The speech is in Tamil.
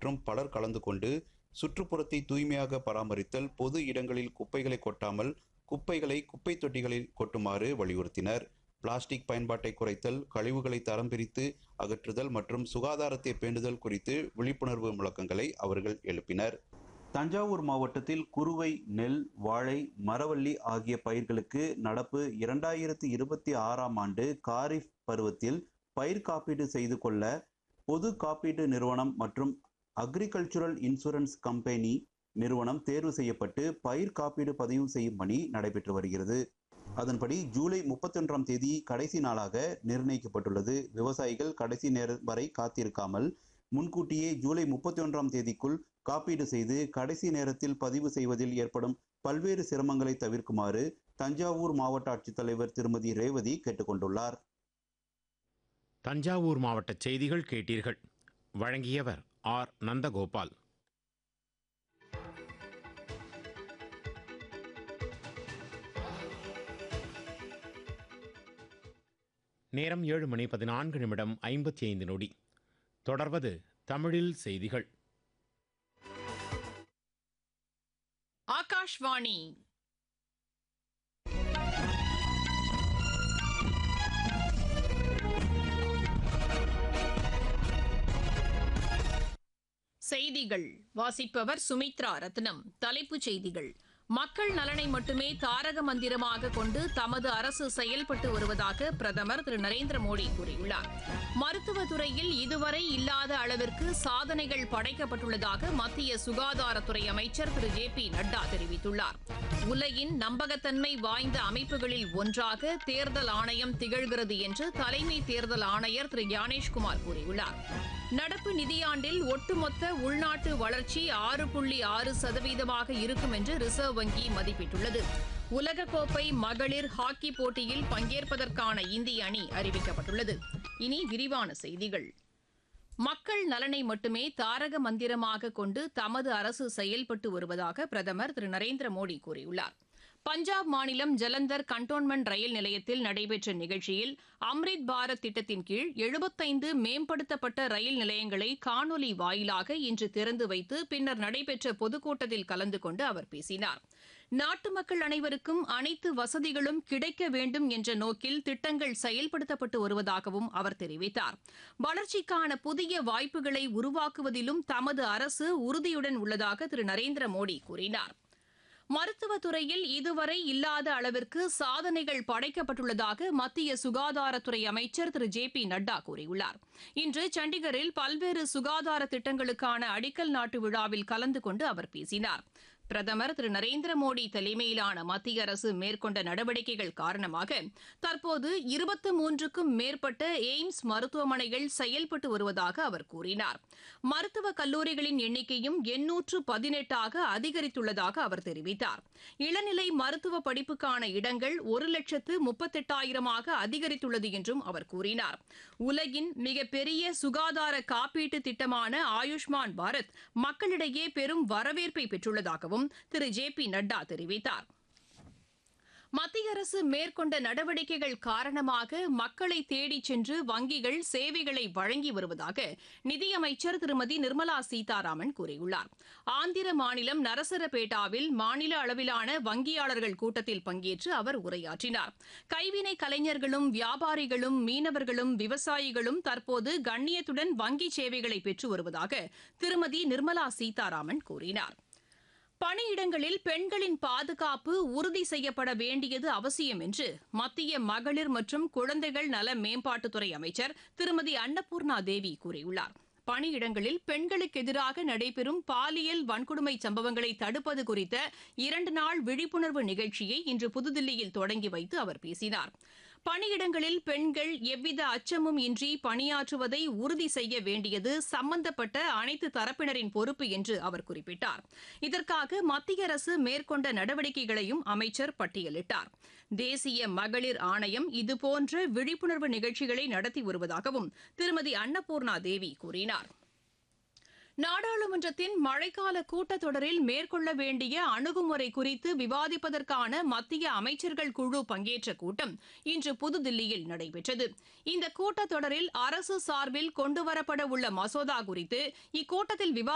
மற்றும் பலர் கலந்து கொண்டு சுற்றுப்புறத்தை தூய்மையாக பராமரித்தல் பொது இடங்களில் குப்பைகளை கொட்டாமல் குப்பைகளை குப்பை தொட்டிகளில் கொட்டுமாறு வலியுறுத்தினர் பிளாஸ்டிக் பயன்பாட்டை குறைத்தல் கழிவுகளை தரம் பிரித்து அகற்றுதல் மற்றும் சுகாதாரத்தை பேணுதல் குறித்து விழிப்புணர்வு முழக்கங்களை அவர்கள் எழுப்பினர் தஞ்சாவூர் மாவட்டத்தில் குறுவை நெல் வாழை மரவள்ளி ஆகிய பயிர்களுக்கு நடப்பு இரண்டாயிரத்தி இருபத்தி ஆறாம் ஆண்டு காரிஃப் பருவத்தில் பயிர் காப்பீடு செய்து கொள்ள பொது காப்பீடு நிறுவனம் மற்றும் அக்ரிகல்ச்சுரல் இன்சூரன்ஸ் கம்பெனி நிறுவனம் தேர்வு செய்யப்பட்டு பயிர் காப்பீடு பதிவு செய்யும் பணி நடைபெற்று வருகிறது அதன்படி ஜூலை முப்பத்தொன்றாம் தேதி கடைசி நாளாக நிர்ணயிக்கப்பட்டுள்ளது விவசாயிகள் கடைசி நேரம் வரை காத்திருக்காமல் முன்கூட்டியே ஜூலை முப்பத்தி ஒன்றாம் தேதிக்குள் காப்பீடு செய்து கடைசி நேரத்தில் பதிவு செய்வதில் ஏற்படும் பல்வேறு சிரமங்களை தவிர்க்குமாறு தஞ்சாவூர் மாவட்ட ஆட்சித்தலைவர் திருமதி ரேவதி கேட்டுக்கொண்டுள்ளார் தஞ்சாவூர் மாவட்ட செய்திகள் கேட்டீர்கள் வழங்கியவர் ஆர் நந்தகோபால் நேரம் ஏழு மணி பதினான்கு நிமிடம் ஐம்பத்தி ஐந்து நொடி தொடர்வது தமிழில் செய்திகள் ஆகாஷ்வாணி செய்திகள் வாசிப்பவர் சுமித்ரா ரத்னம் தலைப்புச் செய்திகள் மக்கள் நலனை மட்டுமே தாரக மந்திரமாக கொண்டு தமது அரசு செயல்பட்டு வருவதாக பிரதமர் திரு நரேந்திர மோடி கூறியுள்ளார் மருத்துவத் துறையில் இதுவரை இல்லாத அளவிற்கு சாதனைகள் படைக்கப்பட்டுள்ளதாக மத்திய சுகாதாரத்துறை அமைச்சர் திரு ஜே பி நட்டா தெரிவித்துள்ளார் உலகின் நம்பகத்தன்மை வாய்ந்த அமைப்புகளில் ஒன்றாக தேர்தல் ஆணையம் திகழ்கிறது என்று தலைமை தேர்தல் ஆணையர் திரு ஞானேஷ்குமார் கூறியுள்ளார் நடப்பு நிதியாண்டில் ஒட்டுமொத்த உள்நாட்டு வளர்ச்சி ஆறு புள்ளி ஆறு சதவீதமாக இருக்கும் என்று ரிசர்வ் வங்கி மதிப்பிட்டுள்ளது உலகக்கோப்பை மகளிர் ஹாக்கி போட்டியில் பங்கேற்பதற்கான இந்திய அணி அறிவிக்கப்பட்டுள்ளது இனி விரிவான செய்திகள் மக்கள் நலனை மட்டுமே தாரக மந்திரமாக கொண்டு தமது அரசு செயல்பட்டு வருவதாக பிரதமர் திரு நரேந்திர மோடி கூறியுள்ளார் பஞ்சாப் மாநிலம் ஜலந்தர் கண்டோன்மெண்ட் ரயில் நிலையத்தில் நடைபெற்ற நிகழ்ச்சியில் அம்ரித் பாரத் திட்டத்தின் கீழ் எழுபத்தைந்து மேம்படுத்தப்பட்ட ரயில் நிலையங்களை காணொலி வாயிலாக இன்று திறந்து வைத்து பின்னர் நடைபெற்ற பொதுக்கூட்டத்தில் கலந்து கொண்டு அவர் பேசினார் நாட்டு மக்கள் அனைவருக்கும் அனைத்து வசதிகளும் கிடைக்க வேண்டும் என்ற நோக்கில் திட்டங்கள் செயல்படுத்தப்பட்டு வருவதாகவும் அவர் தெரிவித்தார் வளர்ச்சிக்கான புதிய வாய்ப்புகளை உருவாக்குவதிலும் தமது அரசு உறுதியுடன் உள்ளதாக திரு நரேந்திர மோடி கூறினார் மருத்துவத் துறையில் இதுவரை இல்லாத அளவிற்கு சாதனைகள் படைக்கப்பட்டுள்ளதாக மத்திய சுகாதாரத்துறை அமைச்சர் திரு ஜே பி நட்டா கூறியுள்ளார் இன்று சண்டிகரில் பல்வேறு சுகாதார திட்டங்களுக்கான அடிக்கல் நாட்டு விழாவில் கலந்து கொண்டு அவர் பேசினார் பிரதமர் திரு நரேந்திர மோடி தலைமையிலான மத்திய அரசு மேற்கொண்ட நடவடிக்கைகள் காரணமாக தற்போது இருபத்து மூன்றுக்கும் மேற்பட்ட எய்ம்ஸ் மருத்துவமனைகள் செயல்பட்டு வருவதாக அவர் கூறினார் மருத்துவக் கல்லூரிகளின் எண்ணிக்கையும் எண்ணூற்று பதினெட்டாக அதிகரித்துள்ளதாக அவர் தெரிவித்தார் இளநிலை மருத்துவ படிப்புக்கான இடங்கள் ஒரு லட்சத்து முப்பத்தெட்டாயிரமாக அதிகரித்துள்ளது என்றும் அவர் கூறினார் உலகின் மிகப்பெரிய சுகாதார காப்பீட்டு திட்டமான ஆயுஷ்மான் பாரத் மக்களிடையே பெரும் வரவேற்பை பெற்றுள்ளதாகவும் திரு ஜே பி நட்டா தெரிவித்தார் மத்திய அரசு மேற்கொண்ட நடவடிக்கைகள் காரணமாக மக்களை தேடிச் சென்று வங்கிகள் சேவைகளை வழங்கி வருவதாக நிதியமைச்சர் திருமதி நிர்மலா சீதாராமன் கூறியுள்ளார் ஆந்திர மாநிலம் நரசரபேட்டாவில் மாநில அளவிலான வங்கியாளர்கள் கூட்டத்தில் பங்கேற்று அவர் உரையாற்றினார் கைவினை கலைஞர்களும் வியாபாரிகளும் மீனவர்களும் விவசாயிகளும் தற்போது கண்ணியத்துடன் வங்கி சேவைகளை பெற்று வருவதாக திருமதி நிர்மலா சீதாராமன் கூறினார் பணியிடங்களில் பெண்களின் பாதுகாப்பு உறுதி செய்யப்பட வேண்டியது அவசியம் என்று மத்திய மகளிர் மற்றும் குழந்தைகள் நல மேம்பாட்டுத்துறை அமைச்சர் திருமதி அன்னபூர்ணா தேவி கூறியுள்ளார் பணியிடங்களில் பெண்களுக்கு எதிராக நடைபெறும் பாலியல் வன்கொடுமை சம்பவங்களை தடுப்பது குறித்த இரண்டு நாள் விழிப்புணர்வு நிகழ்ச்சியை இன்று புதுதில்லியில் தொடங்கி வைத்து அவர் பேசினார் பணியிடங்களில் பெண்கள் எவ்வித அச்சமும் இன்றி பணியாற்றுவதை உறுதி செய்ய வேண்டியது சம்பந்தப்பட்ட அனைத்து தரப்பினரின் பொறுப்பு என்று அவர் குறிப்பிட்டார் இதற்காக மத்திய அரசு மேற்கொண்ட நடவடிக்கைகளையும் அமைச்சர் பட்டியலிட்டார் தேசிய மகளிர் ஆணையம் இதுபோன்ற விழிப்புணர்வு நிகழ்ச்சிகளை நடத்தி வருவதாகவும் திருமதி அன்னபூர்ணா தேவி கூறினார் நாடாளுமன்றத்தின் மழைக்கால கூட்டத்தொடரில் மேற்கொள்ள வேண்டிய அணுகுமுறை குறித்து விவாதிப்பதற்கான மத்திய அமைச்சர்கள் குழு பங்கேற்ற கூட்டம் இன்று புதுதில்லியில் நடைபெற்றது இந்த கூட்டத்தொடரில் அரசு சார்பில் கொண்டுவரப்பட உள்ள மசோதா குறித்து இக்கூட்டத்தில் விவா